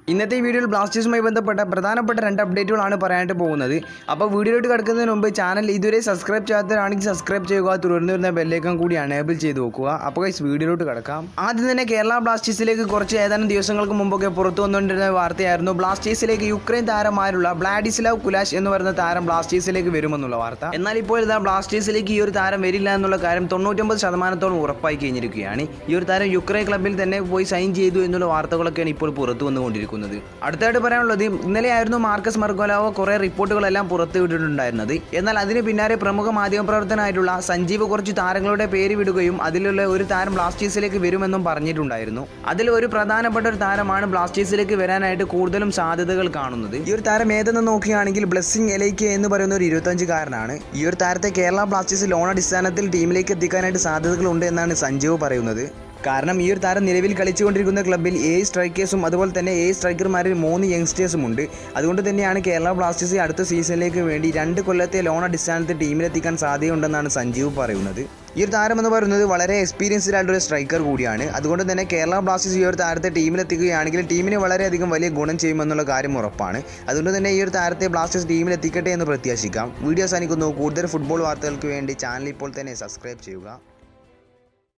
ഇന്നത്തെ ഈ വീഡിയോയിൽ ബ്ലാസ്റ്റേഴ്സുമായി ബന്ധപ്പെട്ട പ്രധാനപ്പെട്ട രണ്ട് അപ്ഡേറ്റുകളാണ് പറയാനായിട്ട് പോകുന്നത് അപ്പോൾ വീഡിയോയിലോട്ട് കിടക്കുന്നതിന് മുമ്പ് ചാനൽ ഇതുവരെ സബ്സ്ക്രൈബ് ചെയ്യാത്തവരാണെങ്കിൽ സബ്സ്ക്രൈബ് ചെയ്യുക തുടർന്ന് വരുന്ന ബെല്ലേക്കം കൂടി അനേബിൾ ചെയ്ത് വെക്കുക അപ്പോൾ ഗൈസ് വീഡിയോയിലോട്ട് കിടക്കാം ആദ്യം തന്നെ കേരള ബ്ലാസ്റ്റേഴ്സിലേക്ക് കുറച്ച് ഏതാനും ദിവസങ്ങൾക്ക് മുമ്പൊക്കെ പുറത്തു വന്നുകൊണ്ടിരുന്ന വാർത്തയായിരുന്നു ബ്ലാസ്റ്റേഴ്സിലേക്ക് യുക്രൈൻ താരമായുള്ള ബ്ലാഡിസ്ലാവ് കുലാഷ് എന്ന് പറയുന്ന താരം ബ്ലാസ്റ്റേഴ്സിലേക്ക് വരുമെന്നുള്ള വാർത്ത എന്നാൽ ഇപ്പോൾ ഇതാ ബ്ലാസ്റ്റേഴ്സിലേക്ക് ഈ ഒരു താരം വരില്ല എന്നുള്ള കാര്യം തൊണ്ണൂറ്റൊമ്പത് ശതമാനത്തോളം ഉറപ്പായി കഴിഞ്ഞിരിക്കുകയാണ് ഈ ഒരു താരം യുക്രൈൻ ക്ലബിൽ തന്നെ പോയി സൈൻ ചെയ്തു എന്നുള്ള വാർത്തകളൊക്കെയാണ് ഇപ്പോൾ പുറത്തു വന്നുകൊണ്ടിരിക്കുന്നത് അടുത്തായിട്ട് പറയാനുള്ളത് ഇന്നലെയായിരുന്നു മാർക്കസ് മർഗോലാവോ കുറേ റിപ്പോർട്ടുകളെല്ലാം പുറത്തു വിട്ടിട്ടുണ്ടായിരുന്നത് എന്നാൽ അതിന് പിന്നാലെ പ്രമുഖ മാധ്യമപ്രവർത്തനായിട്ടുള്ള സഞ്ജീവ് കുറച്ച് താരങ്ങളുടെ പേര് വിടുകയും അതിലുള്ള ഒരു താരം ബ്ലാസ്റ്റേഴ്സിലേക്ക് വരുമെന്നും പറഞ്ഞിട്ടുണ്ടായിരുന്നു അതിൽ ഒരു പ്രധാനപ്പെട്ട ഒരു താരമാണ് ബ്ലാസ്റ്റേഴ്സിലേക്ക് വരാനായിട്ട് കൂടുതലും സാധ്യതകൾ കാണുന്നത് ഈ ഒരു താരം ഏതെന്ന് നോക്കുകയാണെങ്കിൽ ബ്ലെസ്സിങ് എലൈക്ക് എന്ന് പറയുന്ന ഒരു ഇരുപത്തഞ്ചുകാരനാണ് ഈ ഒരു താരത്തെ കേരള ബ്ലാസ്റ്റേഴ്സ് ലോൺ അടിസ്ഥാനത്തിൽ ടീമിലേക്ക് എത്തിക്കാനായിട്ട് സാധ്യതകളുണ്ട് എന്നാണ് സഞ്ജീവ് പറയുന്നത് കാരണം ഈ ഒരു താരം നിലവിൽ കളിച്ചുകൊണ്ടിരിക്കുന്ന ക്ലബ്ബിൽ ഏഴ് സ്ട്രൈക്കേഴ്സും അതുപോലെ തന്നെ ഏഴ് സ്ട്രൈക്കർമാരിൽ മൂന്ന് യങ്സ്റ്റേഴ്സും ഉണ്ട് അതുകൊണ്ട് തന്നെയാണ് കേരള ബ്ലാസ്റ്റേഴ്സ് അടുത്ത സീസണിലേക്ക് വേണ്ടി രണ്ട് കൊല്ലത്തെ ലോൺ അടിസ്ഥാനത്തിൽ ടീമിലെത്തിക്കാൻ സാധ്യതയുണ്ടെന്നാണ് സഞ്ജീവ് പറയുന്നത് ഈ ഒരു താരം എന്ന് പറയുന്നത് വളരെ എക്സ്പീരിയൻസ്ഡ് ആയിട്ടുള്ള ഒരു സ്ട്രൈക്കർ കൂടിയാണ് അതുകൊണ്ട് തന്നെ കേരള ബ്ലാസ്റ്റേഴ്സ് ഈ ഒരു താരത്തെ ടീമിലെത്തിക്കുകയാണെങ്കിൽ ടീമിന് വളരെയധികം വലിയ ഗുണം ചെയ്യുമെന്നുള്ള കാര്യം ഉറപ്പാണ് അതുകൊണ്ട് തന്നെ ഈ ഒരു താരത്തെ ബ്ലാസ്റ്റേഴ്സ് ടീമിലെത്തിക്കട്ടെ എന്ന് പ്രത്യാശിക്കാം വീഡിയോ അവസാനിക്കുന്നു കൂടുതൽ ഫുട്ബോൾ വാർത്തകൾക്ക് വേണ്ടി ചാനൽ ഇപ്പോൾ തന്നെ സബ്സ്ക്രൈബ് ചെയ്യുക